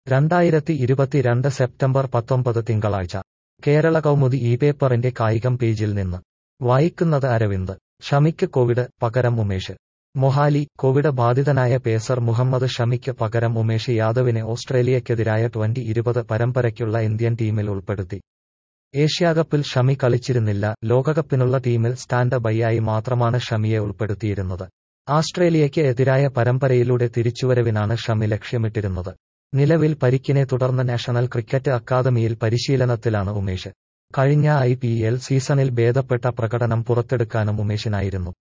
രണ്ടായിരത്തി ഇരുപത്തിരണ്ട് സെപ്റ്റംബർ പത്തൊമ്പത് തിങ്കളാഴ്ച കേരള കൗമുദി ഈ പേപ്പറിന്റെ കായികം പേജിൽ നിന്ന് വായിക്കുന്നത് അരവിന്ദ് ഷമിക്ക് കോവിഡ് പകരം ഉമേഷ് മൊഹാലി കോവിഡ് ബാധിതനായ പേസർ മുഹമ്മദ് ഷമിക്ക് പകരം ഉമേഷ് യാദവിനെ ഓസ്ട്രേലിയക്കെതിരായ ട്വന്റി ഇരുപത് പരമ്പരയ്ക്കുള്ള ഇന്ത്യൻ ടീമിൽ ഉൾപ്പെടുത്തി ഏഷ്യാകപ്പിൽ ഷമി കളിച്ചിരുന്നില്ല ലോകകപ്പിനുള്ള ടീമിൽ സ്റ്റാൻഡ് ബൈയായി മാത്രമാണ് ഷമിയെ ഉൾപ്പെടുത്തിയിരുന്നത് ആസ്ട്രേലിയയ്ക്ക് എതിരായ പരമ്പരയിലൂടെ തിരിച്ചുവരവിനാണ് ഷമി ലക്ഷ്യമിട്ടിരുന്നത് നിലവിൽ പരിക്കിനെ തുടർന്ന് നാഷണൽ ക്രിക്കറ്റ് അക്കാദമിയിൽ പരിശീലനത്തിലാണ് ഉമേഷ് കഴിഞ്ഞ ഐ പി എൽ സീസണിൽ ഭേദപ്പെട്ട പ്രകടനം പുറത്തെടുക്കാനും ഉമേഷിനായിരുന്നു